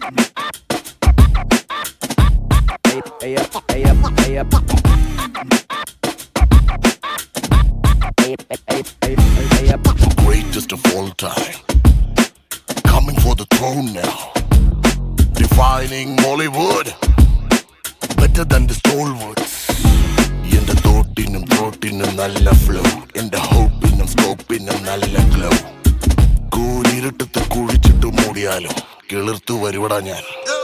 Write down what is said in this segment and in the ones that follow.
Hey up, hey up, hey up. Hey, hey, hey, hey, hey up. greatest of all time. Coming for the throne now. Defining Mollywood. Better than the stalwarts. എന്റെ തോട്ടിനും ത്രോട്ടിനും നല്ല flow എന്റെ ഹോപ്പിനും സ്കോപ്പിനും നല്ല glow കൂരിരുട്ടത്ത് കുഴിച്ചിട്ട് മൂടിയാലും കിളിർത്തു വരുവടാ ഞാൻ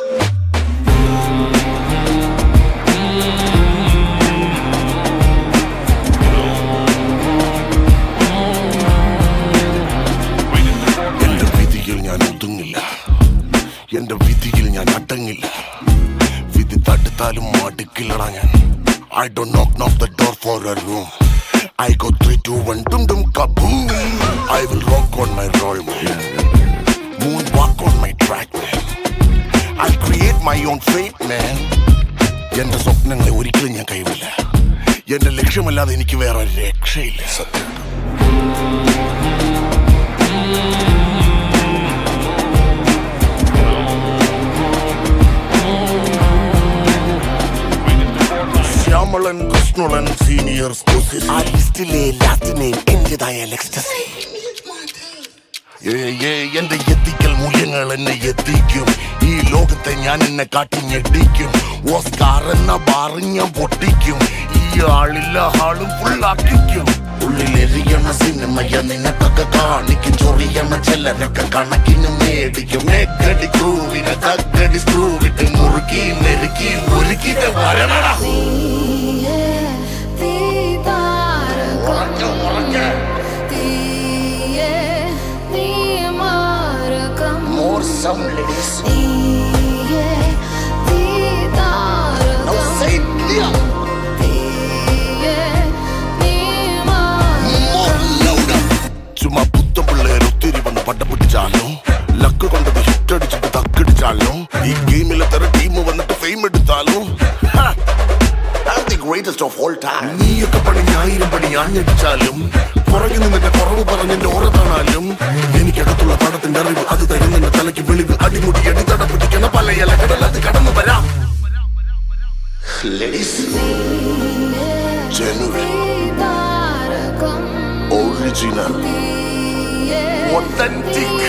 എന്റെ വിധിയിൽ ഞാൻ ഒതുങ്ങില്ല എന്റെ വിധിയിൽ ഞാൻ അടങ്ങില്ല വിധി തടുത്താലും മടുക്കില്ലടാ ഞാൻ I do knock knock the door for a room I go three two one dum dum kaboom I will rock on my roll moonwalk on my track I create my own fate man എന്റെ സ്വപ്നങ്ങളെ ഒരിക്കലും ഞാൻ കൈവില്ല എന്റെ ലക്ഷ്യമല്ലാതെ എനിക്ക് വേറെ ഒരു രക്ഷയില്ല സത്യം ശ്യാമളൻ കൃഷ്ണുളൻ സീനിയർ ആ ലിസ്റ്റിലെ ലാസ്റ്റ് നെയിം എന്റേതായ ലക്സ്റ്റസി എന്റെ എത്തിക്കൽ മൂല്യങ്ങൾ എന്നെ എത്തിക്കും ഈ ലോകത്തെ ഞാൻ എന്നെ കാട്ടി ഞെട്ടിക്കും ഓസ്കാർ എന്ന ബാറ് ഞാൻ പൊട്ടിക്കും ഈ ആളില്ല ആളും ഫുള്ളാക്കിക്കും ഉള്ളിലെറിയണ സിനിമയ നിനക്കൊക്കെ കാണിക്കും ചൊറിയണ ചിലരൊക്കെ കണക്കിന് മേടിക്കും നെക്കടി ക്രൂവിനെ തക്കടി സ്ക്രൂവിട്ട് മുറുക്കി നെരുക്കി ഒരുക്കിട്ട് വരണടാ തീയേ തീതാരകം ഉറഞ്ഞു ഉറഞ്ഞ് തീയേ നീമാരകം More sound ladies തീയേ Now തീതാരകം say it clear തീയേ നീമാരകം ചുമ്മാ പുത്ത പിള്ളേർ ഒത്തിരി വന്ന് പട്ടം പിടിച്ചാലോ ലക്ക് കൊണ്ടത് ഹിറ്റ് അടിച്ചിട്ട് തക്കടിച്ചാലോ ഈ ഗെയിമിലെ തര ടീം വന്നിട്ട് ഫെയിം എടുത്താലോ ഗ്രേറ്റസ്റ്റ് ഓഫ് ഓൾ ടൈം നീയൊക്കെ പണി ആയിരം പണി ആഞ്ഞടിച്ചാലും പുറകിൽ നിന്നെ കുറവ് പറഞ്ഞെന്റെ ഓറ കാണാലും എനിക്കകത്തുള്ള പടത്തിന്റെ അറിവ് അത് തരുന്ന തലയ്ക്ക് വെളിവ് അടിമുടി അടിത്തട പിടിക്കണ പല ഇലകടൽ അത് കടന്നു വരാം ലേഡീസ് ജനുവൻ തീതാരകം ഒറിജിനൽ തീയേ authentic